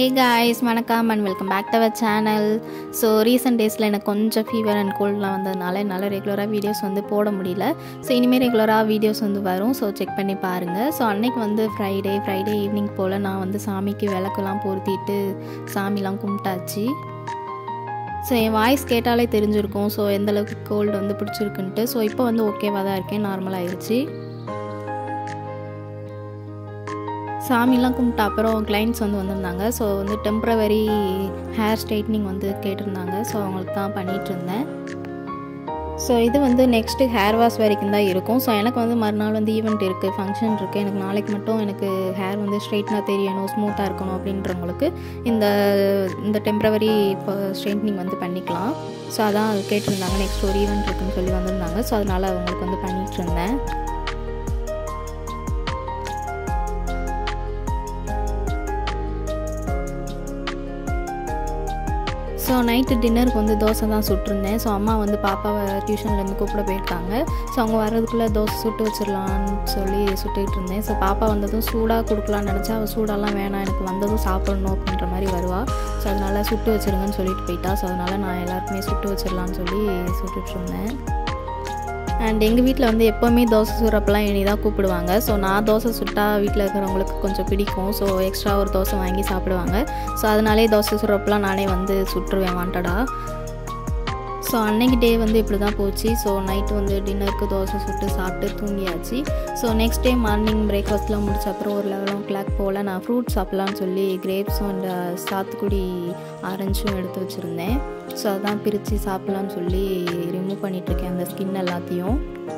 ஹே guys வணக்கம் and welcome back to our channel so recent டேஸில் எனக்கு கொஞ்சம் ஃபீவர் அண்ட் கோல்ட்லாம் வந்ததுனால என்னால் ரெகுலராக வீடியோஸ் வந்து போட முடியல ஸோ இனிமேல் ரெகுலராக வீடியோஸ் வந்து வரும் ஸோ செக் பண்ணி பாருங்கள் ஸோ அன்னைக்கு வந்து ஃப்ரைடே ஃப்ரைடே ஈவினிங் போல் நான் வந்து சாமிக்கு விளக்கெல்லாம் பொருத்திட்டு சாமிலாம் கும்பிட்டாச்சு ஸோ என் வாய்ஸ் கேட்டாலே தெரிஞ்சிருக்கும் ஸோ எந்தளவுக்கு கோல்டு வந்து பிடிச்சிருக்குன்ட்டு ஸோ இப்போ வந்து ஓகேவாக தான் இருக்கேன் நார்மலாகிடுச்சு சாமிலாம் கும்பிட்ட அப்புறம் கிளைண்ட்ஸ் வந்து வந்திருந்தாங்க ஸோ வந்து டெம்ப்ரவரி ஹேர் ஸ்ட்ரைட்னிங் வந்து கேட்டிருந்தாங்க ஸோ அவங்களுக்கு தான் பண்ணிகிட்டு இருந்தேன் ஸோ இது வந்து நெக்ஸ்ட்டு ஹேர் வாஷ் வரைக்கும் தான் இருக்கும் ஸோ எனக்கு வந்து மறுநாள் வந்து ஈவெண்ட் இருக்குது ஃபங்க்ஷன் இருக்குது எனக்கு நாளைக்கு மட்டும் எனக்கு ஹேர் வந்து ஸ்ட்ரைட்னாக தெரியணும் ஸ்மூத்தாக இருக்கணும் அப்படின்றவங்களுக்கு இந்த இந்த டெம்ப்ரவரி ஸ்ட்ரைட்னிங் வந்து பண்ணிக்கலாம் ஸோ அதான் கேட்டிருந்தாங்க நெக்ஸ்ட் ஒரு ஈவெண்ட் இருக்குன்னு சொல்லி வந்திருந்தாங்க ஸோ அதனால் அவங்களுக்கு வந்து பண்ணிகிட்டு இருந்தேன் ஸோ நைட்டு டின்னருக்கு வந்து தோசை தான் சுட்டிருந்தேன் ஸோ அம்மா வந்து பாப்பாவை டியூஷன்லேருந்து கூப்பிட போயிருக்காங்க ஸோ அவங்க வர்றதுக்குள்ளே தோசை சுட்டு வச்சிடலான்னு சொல்லி சுட்டுக்கிட்டு இருந்தேன் ஸோ பாப்பா வந்ததும் சூடாக கொடுக்கலான்னு நினச்சா அவள் சூடாலாம் வேணாம் எனக்கு வந்ததும் சாப்பிடணும் அப்படின்ற மாதிரி வருவாள் ஸோ அதனால் சுட்டு வச்சிருங்கன்னு சொல்லிட்டு போயிட்டா ஸோ அதனால் நான் எல்லாருக்குமே சுட்டு வச்சிடலான்னு சொல்லி சுட்டுட்டு இருந்தேன் அண்ட் எங்கள் வீட்டில் வந்து எப்போவுமே தோசை சுடுறப்பெல்லாம் இனி தான் கூப்பிடுவாங்க ஸோ நான் தோசை சுட்டால் வீட்டில் இருக்கிறவங்களுக்கு கொஞ்சம் பிடிக்கும் ஸோ எக்ஸ்ட்ரா ஒரு தோசை வாங்கி சாப்பிடுவாங்க ஸோ அதனாலே தோசை சுடுறப்பெல்லாம் நானே வந்து சுட்டுருவேன் வாண்டடாக ஸோ அன்னைக்கு டே வந்து இப்படி தான் போச்சு ஸோ நைட்டு வந்து டின்னருக்கு தோசை சுட்டு சாப்பிட்டு தூங்கியாச்சு ஸோ நெக்ஸ்ட் டே மார்னிங் பிரேக்ஃபாஸ்ட்லாம் முடிச்ச அப்புறம் ஒரு லெவன் ஓ கிளாக் போல் நான் ஃப்ரூட் சாப்பிட்லான்னு சொல்லி கிரேப்ஸும் அண்ட் சாத்துக்குடி ஆரஞ்சும் எடுத்து வச்சுருந்தேன் ஸோ அதான் பிரித்து சாப்பிட்லான்னு சொல்லி ரிமூவ் பண்ணிகிட்ருக்கேன் அந்த ஸ்கின் எல்லாத்தையும்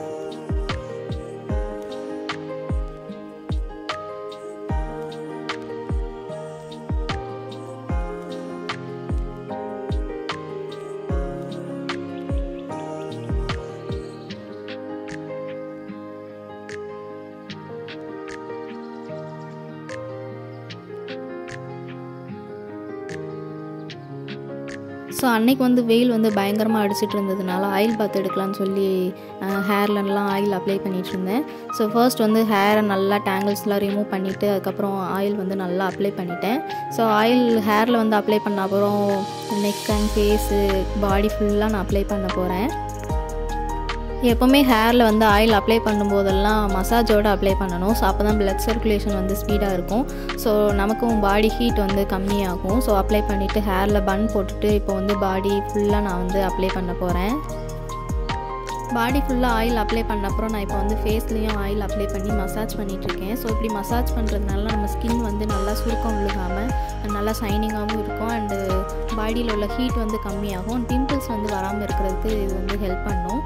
ஸோ அன்னைக்கு வந்து வெயில் வந்து பயங்கரமாக அடிச்சிட்டு இருந்ததுனால ஆயில் பாத் எடுக்கலாம்னு சொல்லி ஹேர்லலாம் ஆயில் அப்ளை பண்ணிகிட்டு இருந்தேன் ஸோ ஃபர்ஸ்ட் வந்து ஹேரை நல்லா டேங்கிள்ஸ்லாம் ரிமூவ் பண்ணிவிட்டு அதுக்கப்புறம் ஆயில் வந்து நல்லா அப்ளை பண்ணிட்டேன் ஸோ ஆயில் ஹேரில் வந்து அப்ளை பண்ண அப்புறம் நெக் அண்ட் ஃபேஸு பாடி ஃபுல்லாக நான் அப்ளை பண்ண போகிறேன் எப்போவுமே ஹேரில் வந்து ஆயில் அப்ளை பண்ணும்போதெல்லாம் மசாஜோடு அப்ளை பண்ணணும் ஸோ அப்போ தான் பிளட் சர்க்குலேஷன் வந்து ஸ்பீடாக இருக்கும் ஸோ நமக்கும் பாடி ஹீட் வந்து கம்மியாகும் ஸோ அப்ளை பண்ணிவிட்டு ஹேரில் பன் போட்டுட்டு இப்போ வந்து பாடி ஃபுல்லாக நான் வந்து அப்ளை பண்ண போகிறேன் பாடி ஃபுல்லாக ஆயில் அப்ளை பண்ண அப்புறம் நான் இப்போ வந்து ஃபேஸ்லேயும் ஆயில் அப்ளை பண்ணி மசாஜ் பண்ணிகிட்ருக்கேன் ஸோ இப்படி மசாஜ் பண்ணுறதுனால நம்ம ஸ்கின் வந்து நல்லா சுருக்கம் விழுகாமல் நல்லா ஷைனிங்காகவும் இருக்கும் அண்டு பாடியில் உள்ள ஹீட் வந்து கம்மியாகும் பிம்பிள்ஸ் வந்து வராமல் இருக்கிறதுக்கு இது வந்து ஹெல்ப் பண்ணும்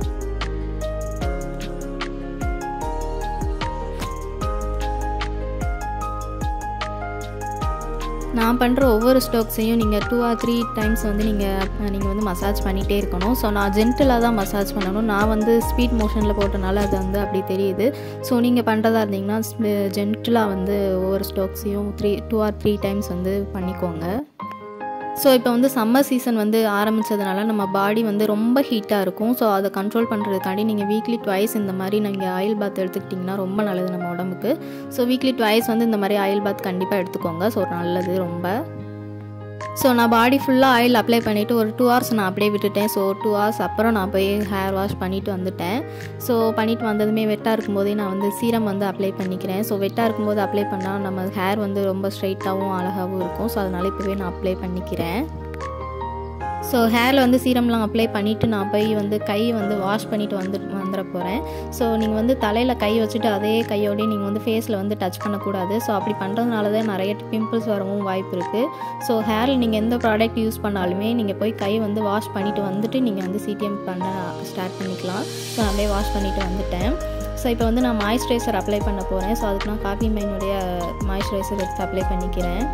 நான் பண்ணுற ஒவ்வொரு ஸ்டோக்ஸையும் நீங்கள் டூ ஆர் த்ரீ டைம்ஸ் வந்து நீங்கள் நீங்கள் வந்து மசாஜ் பண்ணிகிட்டே இருக்கணும் ஸோ நான் ஜென்டிலாக தான் மசாஜ் பண்ணணும் நான் வந்து ஸ்பீட் மோஷனில் போட்டனால அது வந்து அப்படி தெரியுது ஸோ நீங்கள் பண்ணுறதா இருந்தீங்கன்னா ஜென்டிலாக வந்து ஒவ்வொரு ஸ்டோக்ஸையும் three two or three times வந்து பண்ணிக்கோங்க ஸோ இப்போ வந்து சம்மர் சீசன் வந்து ஆரம்பித்ததுனால நம்ம பாடி வந்து ரொம்ப ஹீட்டாக இருக்கும் ஸோ அதை கண்ட்ரோல் பண்ணுறதுக்காண்டி நீங்கள் வீக்லி ட்வைஸ் இந்த மாதிரி நீங்கள் ஆயில் பாத் எடுத்துக்கிட்டிங்கன்னா ரொம்ப நல்லது நம்ம உடம்புக்கு ஸோ வீக்லி ட்வைஸ் வந்து இந்த மாதிரி ஆயில் பாத் கண்டிப்பாக எடுத்துக்கோங்க ஸோ நல்லது ரொம்ப ஸோ நான் பாடி ஃபுல்லாக ஆயில் அப்ளை பண்ணிவிட்டு ஒரு டூ ஹவர்ஸ் நான் அப்படியே விட்டுட்டேன் ஸோ டூ ஹவர்ஸ் அப்புறம் நான் போய் ஹேர் வாஷ் பண்ணிவிட்டு வந்துட்டேன் ஸோ பண்ணிவிட்டு வந்ததுமே வெட்டாக இருக்கும்போதே நான் வந்து சீரம் வந்து அப்ளை பண்ணிக்கிறேன் ஸோ வெட்டாக இருக்கும்போது அப்ளை பண்ணால் நம்ம ஹேர் வந்து ரொம்ப ஸ்ட்ரைட்டாகவும் அழகாகவும் இருக்கும் ஸோ அதனால் இப்போவே நான் அப்ளை பண்ணிக்கிறேன் ஸோ ஹேரில் வந்து சீரம்லாம் அப்ளை பண்ணிவிட்டு நான் போய் வந்து கை வந்து வாஷ் பண்ணிவிட்டு வந்து வந்துட போகிறேன் ஸோ நீங்கள் வந்து தலையில் கை வச்சுட்டு அதே கையோடய நீங்கள் வந்து ஃபேஸில் வந்து டச் பண்ணக்கூடாது ஸோ அப்படி பண்ணுறதுனால தான் நிறைய பிம்பிள்ஸ் வரவும் வாய்ப்பு இருக்குது ஸோ ஹேரில் நீங்கள் எந்த ப்ராடக்ட் யூஸ் பண்ணாலுமே நீங்கள் போய் கை வந்து வாஷ் பண்ணிவிட்டு வந்துட்டு நீங்கள் வந்து சிடிஎம் பண்ண ஸ்டார்ட் பண்ணிக்கலாம் ஸோ நான் அப்படியே வாஷ் பண்ணிவிட்டு வந்துட்டேன் ஸோ இப்போ வந்து நான் மாய்ஸ்சரைசர் அப்ளை பண்ண போகிறேன் ஸோ அதுக்கு நான் காஃபி மைனுடைய மாய்ஸ்சரைசர் எடுத்து அப்ளை பண்ணிக்கிறேன்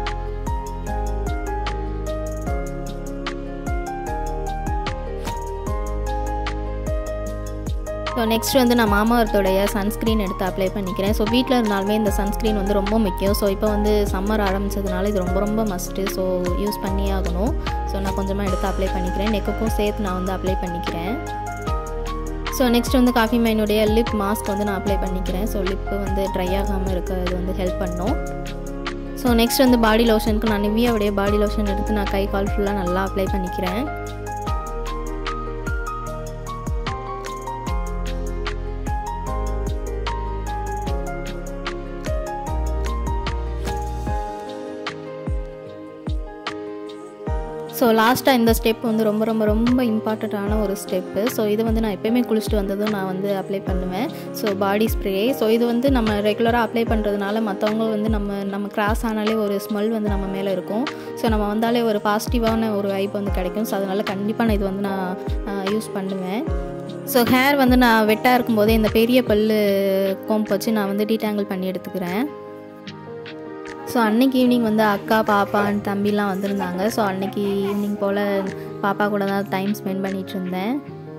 ஸோ நெக்ஸ்ட் வந்து நான் மாமாவர்த்தோடைய சன்ஸ்க்ரீன் எடுத்து அப்ளை பண்ணிக்கிறேன் ஸோ வீட்டில் இருந்தாலுமே இந்த சன்ஸ்க்ரீன் வந்து ரொம்ப முக்கியம் ஸோ இப்போ வந்து சம்மர் ஆரம்பிச்சதுனால இது ரொம்ப ரொம்ப மஸ்ட்டு ஸோ யூஸ் பண்ணியே ஆகணும் ஸோ நான் கொஞ்சமாக எடுத்து அப்ளை பண்ணிக்கிறேன் நெக்குக்கும் சேர்த்து நான் வந்து அப்ளை பண்ணிக்கிறேன் ஸோ நெக்ஸ்ட் வந்து காஃபி மைனுடைய லிப் மாஸ்க் வந்து நான் அப்ளை பண்ணிக்கிறேன் ஸோ லிப்பு வந்து ட்ரை ஆகாமல் இருக்க இது வந்து ஹெல்ப் பண்ணும் ஸோ நெக்ஸ்ட் வந்து பாடி லோஷனுக்கு நான் நிவியாவுடைய பாடி லோஷன் எடுத்து நான் கை கால் ஃபுல்லாக நல்லா அப்ளை பண்ணிக்கிறேன் ஸோ லாஸ்ட்டாக இந்த ஸ்டெப் வந்து ரொம்ப ரொம்ப ரொம்ப இம்பார்ட்டண்ட்டான ஒரு ஸ்டெப்பு ஸோ இது வந்து நான் எப்போயுமே குளிச்சுட்டு வந்ததும் நான் வந்து அப்ளை பண்ணுவேன் ஸோ பாடி ஸ்ப்ரே ஸோ இது வந்து நம்ம ரெகுலராக அப்ளை பண்ணுறதுனால மற்றவங்க வந்து நம்ம நம்ம கிராஸ் ஆனாலே ஒரு ஸ்மெல் வந்து நம்ம மேலே இருக்கும் ஸோ நம்ம வந்தாலே ஒரு பாசிட்டிவான ஒரு வைப் வந்து கிடைக்கும் ஸோ அதனால் கண்டிப்பாக நான் இது வந்து நான் யூஸ் பண்ணுவேன் ஸோ ஹேர் வந்து நான் வெட்டாக இருக்கும்போதே இந்த பெரிய பல்லு கோம்பு வச்சு நான் வந்து டீடாங்கிள் பண்ணி எடுத்துக்கிறேன் ஸோ அன்னைக்கு ஈவினிங் வந்து அக்கா பாப்பா அண்ட் தம்பிலாம் வந்திருந்தாங்க ஸோ அன்னைக்கு ஈவினிங் போல் பாப்பா கூட தான் டைம் ஸ்பெண்ட் பண்ணிகிட்டு இருந்தேன்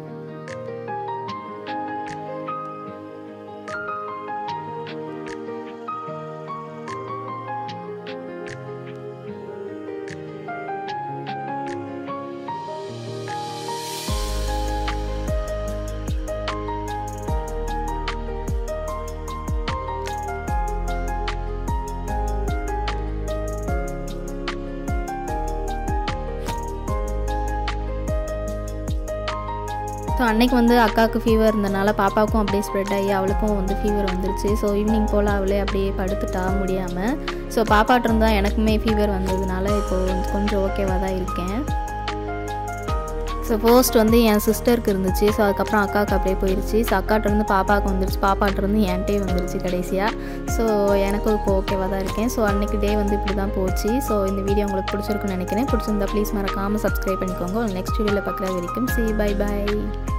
ஸோ அன்னைக்கு வந்து அக்காவுக்கு ஃபீவர் இருந்தனால பாப்பாவுக்கும் அப்படியே ஸ்ப்ரெட் ஆகி அவளுக்கும் வந்து ஃபீவர் வந்துருச்சு ஸோ ஈவினிங் போல் அவளே அப்படியே படுத்துட்டா முடியாமல் ஸோ பாப்பாட்ட இருந்தால் எனக்குமே ஃபீவர் வந்ததுனால இப்போது கொஞ்சம் ஓகேவாக தான் இருக்கேன் ஸோ ஃபர்ஸ்ட் வந்து என் சிஸ்டருக்கு இருந்துச்சு ஸோ அதுக்கப்புறம் அக்காவுக்கு அப்படியே போயிடுச்சு ஸோ அக்காட்டிருந்து பாப்பாவுக்கு வந்துருச்சு பாப்பாட்டிருந்து என்கிட்டே வந்துருச்சு கடைசியாக ஸோ எனக்கும் இப்போ ஓகேவாக தான் இருக்கேன் ஸோ அன்றைக்கி டே வந்து இப்படி தான் போச்சு ஸோ இந்த வீடியோ உங்களுக்கு பிடிச்சிருக்குன்னு நினைக்கிறேன் பிடிச்சிருந்தா ப்ளீஸ் மறக்காமல் சப்ஸ்கிரைப் பண்ணிக்கோங்க நெக்ஸ்ட் வீடியோவில் பார்க்குற வரைக்கும் சி பை பை